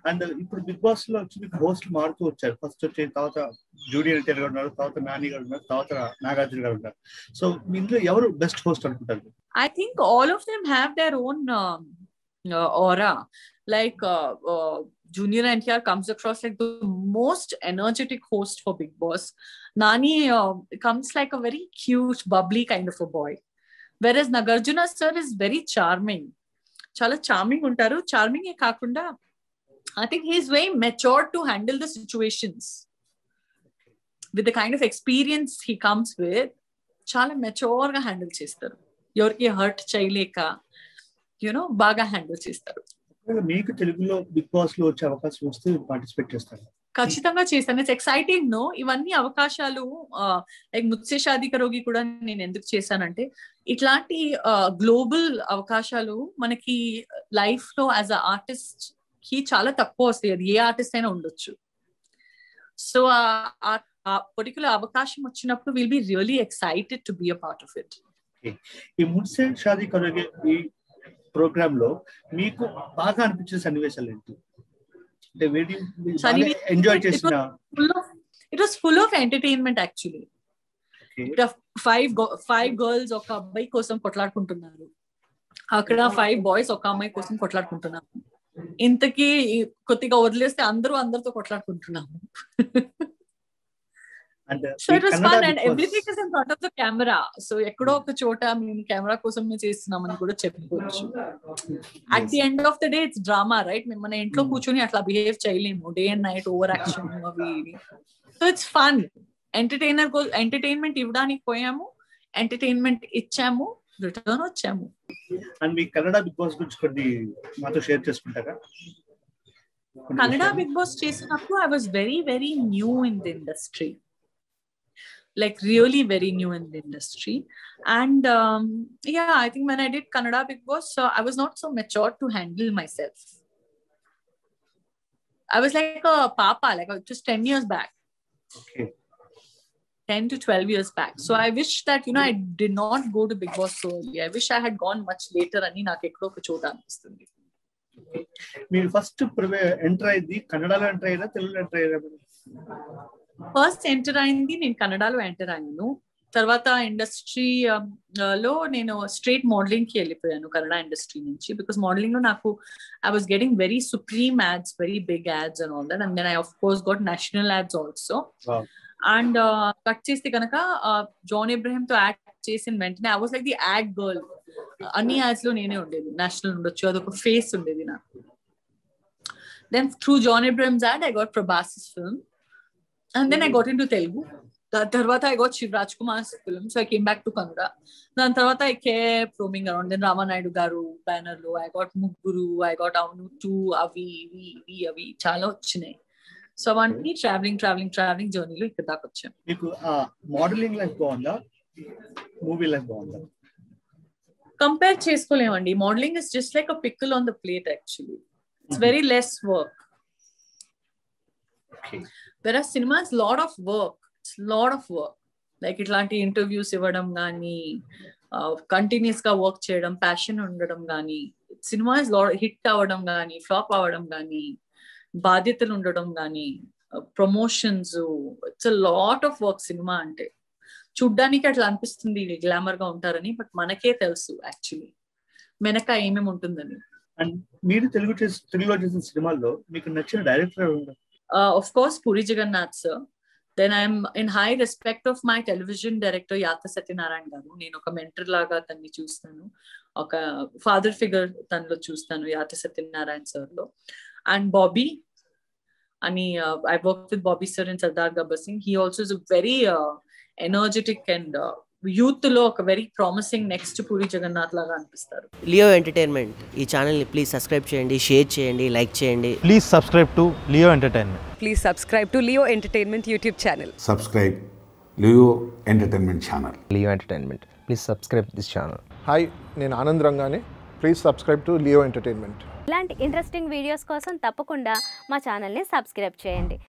And ఇప్పుడు big boss లో వచ్చి హోస్ట్ మారుతూ వచ్చారు ఫస్ట్ వచ్చి తర్వాత జూనియర్ ఎన్టీఆర్ గారు ఉన్నారు తర్వాత నాని గారు ఉన్నారు తర్వాత నాగార్జున గారు ఉన్నారు సో మీ ఇంట్లో ఎవరు బెస్ట్ హోస్ట్ అనుకుంటారు I think all of them have their own um, uh, aura. Like uh, uh, Junior NTR comes across like the most energetic host for Big Boss. Nani uh, comes like a very cute, bubbly kind of a boy. Whereas Nagarjuna sir is very charming. చాలా charming ఉంటారు charming ఏ కాకుండా I think he is very matured to handle the situations with the kind of experience he comes with చాలా mature గా handle చేస్తారు ఎవరికి hurt చేయలేక you know బాగా హ్యాండిల్ చేస్తారు ఒకవేళ మీకు తెలుగులో బిగ్ బాస్ లో వచ్చే అవకాశం వస్తే పార్టిసిపేట్ చేస్తారు ఖచ్చితంగా చేస్తాను ఇట్స్ ఎక్సైటింగ్ నో ఇవన్నీ అవకాశాలు లైక్ ముత్సే షాదీ కరోగి కూడా నేను ఎందుకు చేశానంటే ఇట్లాంటి గ్లోబల్ అవకాశాలు మనకి లైఫ్ లో యాజ్ అ ఆర్టిస్ట్ కి చాలా తక్కువ వస్తాయి అది ఏ ఆర్టిస్ట్ అయినా ఉండొచ్చు సో ఆ పర్టికులర్ అవకాశం వచ్చినప్పుడు will be really excited to be a part of it ఈ మున్సే షాదీ కరోగే ఈ ప్రోగ్రామ్ లో మీకు బాగా అనిపించిన సన్నివేశాలు ఏంటి అంటే వేడి సన్నివేశాలు ఎంజాయ్ it చేసిన full of it was full of entertainment actually five five girls ఒక అబ్బాయి కోసం కొట్లాడుకుంటున్నారు అక్కడ ఫైవ్ బాయ్స్ ఒక అమ్మాయి కోసం కొట్లాడుకుంటున్నారు ఇంతకీ కొద్దిగా వదిలేస్తే అందరూ అందరితో కొట్లాడుకుంటున్నాము and so it was fun and everything is in front of the camera so ఎక్కడో ఒక చోట మేము కెమెరా కోసం మేము చేస్తున్నామని కూడా చెప్పుకోవచ్చు at the end of the day it's drama right మేము మన ఇంట్లో కూర్చొని అట్లా బిహేవ్ చేయలేము day and night over action అవి so it's fun entertainer entertainment ఇవ్వడానికి పోయాము ఎంటర్టైన్మెంట్ ఇచ్చాము రిటర్న్ వచ్చాము అండ్ మీ కన్నడ బిగ్ బాస్ గురించి కొన్ని మాతో షేర్ చేసుకుంటారా కొన్ని కన్నడ విషయాలు? బిగ్ బాస్ చేసినప్పుడు I was very very new in the industry like really very new in the industry and um, yeah i think when i did kannada big boss so i was not so mature to handle myself i was like a papa like I was just 10 years back Okay. 10 to 12 years back so i wish that you know i did not go to big boss so early i wish i had gone much later అని నాకు ఎక్కడో ఒక చోట అనిపిస్తుంది మీరు first enter అయింది కన్నడలో enter అయ్యారా తెలుగులో ఎంటర్ అయ్యారా మీరు? ఫస్ట్ ఎంటర్ అయింది నేను కన్నడలో ఎంటర్ అయ్యాను తర్వాత ఇండస్ట్రీ లో నేను స్ట్రేట్ మోడలింగ్ కి వెళ్ళిపోయాను కన్నడ ఇండస్ట్రీ నుంచి బికాస్ మోడలింగ్ లో నాకు I was getting very supreme ads very big ads and all that and then I of course got national ads also Wow. And cut చేస్తే కనుక జాన్ ఇబ్రహీం తో ad చేసిన వెంటనే I was like the ad girl అన్ని ads లో నేనే ఉండేది national ఉండొచ్చు అదొక ఫేస్ ఉండేది నాకు then through John Abraham's ad I got Prabhas's film and then I got into Telugu దాని తర్వాత I got Shivaraj Kumar film so I came back to Kannada దాని తర్వాత I came roaming around then Ramanaidu గారు బ్యానర్ లో ఐ గాట్ ముగ్గురు I got అవును two అవి ఇవి ఇవి అవి చాలా వచ్చినాయి సో అవన్నీ ట్రావెలింగ్ ట్రావెలింగ్ ట్రావెలింగ్ జర్నీలో ఇక్కడ దాకా వచ్చాం మీకు ఆ మోడలింగ్ లైఫ్ బాగుందా మూవీ లైఫ్ బాగుందా కంపేర్ చేసుకోలేమండి modelling is just like a pickle on the plate actually it's very less work Okay. Where are cinema is lot of work it's lot of work like ఇట్లాంటి interviews ఇవ్వడం కానీ continuous గా work చేయడం passion ఉండడం కానీ cinema is lord hit అవ్వడం కానీ flop అవ్వడం కానీ బాధ్యతలు ఉండడం కానీ promotions it's lot of work సినిమా అంటే చూడ్డానికి అట్లా అనిపిస్తుంది గ్లామర్ గా ఉంటారని బట్ మనకే తెలుసు యాక్చువల్లీ వెనక ఏమేమి ఉంటుందని అండ్ మీరు తెలుగు చేసి తెలుగులో చేసిన సినిమాల్లో మీకు నచ్చిన డైరెక్టర్ ఎవరు ఉన్నారు? uh, of course, Puri Jagannath sir. Then I'm in high respect of my television director Yata Satyanarayan garu. నేను ఒక మెంటర్ లాగా తన్ని చూస్తాను ఒక ఫాదర్ ఫిగర్ తనలో చూస్తాను యాత సత్యనారాయణ సార్ లో అండ్ బాబీ అని I work with Bobby sir and Sardar Gabbar Singh he also is very energetic and youth లో ఒక very promising next Puri Jagannadh లాగా అనిపిస్తారు లియో ఎంటర్టైన్మెంట్ ఈ ఛానల్ని ప్లీజ్ సబ్స్క్రైబ్ చేయండి షేర్ చేయండి లైక్ చేయండి Please subscribe to Leo Entertainment. Please subscribe to Leo Entertainment YouTube channel. subscribe Leo Entertainment Channel. Leo Entertainment. Please subscribe this channel. Hi నేను ఆనంద్ రంగానే please subscribe to Leo entertainment ఇలాంటి interesting videos కోసం తప్పకుండా మా ఛానల్ని subscribe చేయండి